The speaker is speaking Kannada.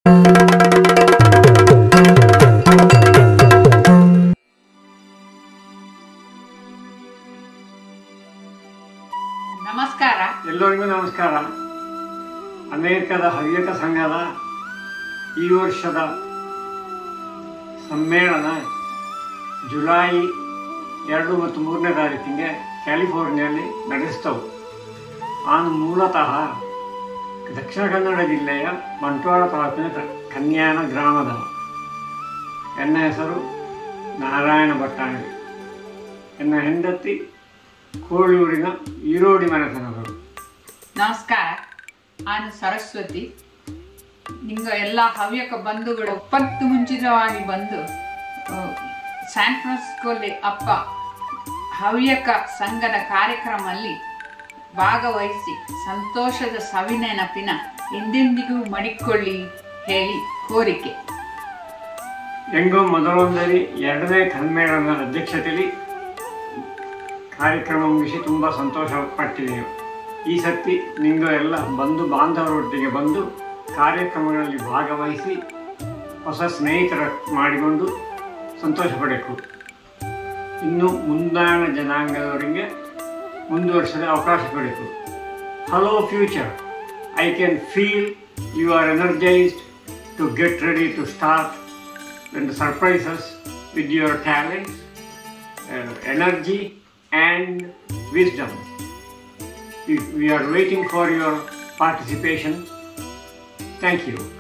ನಮಸ್ಕಾರ ಎಲ್ಲರಿಗೂ ನಮಸ್ಕಾರ ಅಮೆರಿಕದ ಹವ್ಯಕ ಸಂಘದ ಈ ವರ್ಷದ ಸಮ್ಮೇಳನ ಜುಲೈ ಎರಡು ಮತ್ತು ಮೂರನೇ ತಾರೀಕಿಗೆ ಕ್ಯಾಲಿಫೋರ್ನಿಯಲ್ಲಿ ನಡೆಸ್ತವು ನಾನು ಮೂಲತಃ ದಕ್ಷಿಣ ಕನ್ನಡ ಜಿಲ್ಲೆಯ ಬಂಟ್ವಾಳ ತಾಲೂಕಿನ ಕ- ಕನ್ಯಾನ ಗ್ರಾಮದವ ಎನ್ನ ಹೆಸರು ನಾರಾಯಣ ಭಟ್ಟಾಣಿ ಎನ್ನ ಹೆಂಡತಿ ಕೋಳೂರಿನ ಈರೋಡಿ ಮನೆತನದವರು ನಮಸ್ಕಾರ ನಾನು ಸರಸ್ವತಿ ನಿಂಗ ಎಲ್ಲ ಹವ್ಯಕ ಬಂಧುಗಳು ಒಪ್ಪತ್ತು ಮುಂಚಿತವಾಗಿ ಬಂದು ಆ, ಸ್ಯಾನ್ ಫ್ರಾನ್ಸಿಸ್ಕೋಲ್ಲಿ ಅಪ್ಪ ಹವ್ಯಕ ಸಂಘದ ಕಾರ್ಯಕ್ರಮದಲ್ಲಿ ಭಾಗವಹಿಸಿ ಸಂತೋಷದ ಸವಿನೆನಪಿನ ಎಂದೆಂದಿಗೂ ಮಡಿಕೊಳ್ಳಿ ಹೇಳಿ ಕೋರಿಕೆ ಹೆಂಗೋ ಮೊದಲೊಂದರಿ ಎರಡನೇ ಸಮ್ಮೇಳನದ ಅಧ್ಯಕ್ಷತೆಯಲ್ಲಿ ಕಾರ್ಯಕ್ರಮ ಮುಗಿಸಿ ತುಂಬ ಸಂತೋಷ ಪಟ್ಟಿದೆವು ಈ ಸತಿ ನಿಂಗು ಎಲ್ಲ ಬಂಧು ಬಾಂಧವರೊಟ್ಟಿಗೆ ಬಂದು ಕಾರ್ಯಕ್ರಮಗಳಲ್ಲಿ ಭಾಗವಹಿಸಿ ಹೊಸ ಸ್ನೇಹಿತರ ಮಾಡಿಕೊಂಡು ಸಂತೋಷ ಪಡಬೇಕು ಇನ್ನು ಮುಂದಾಣ ಜನಾಂಗದವರಿಗೆ ಮುಂದುವರಿಸಲು ಅವಕಾಶ ಕೊಡಬೇಕು hello future I can feel you are energized to get ready to start and surprise us with your talents, uh, energy, and wisdom. We, we are waiting for your participation. Thank you.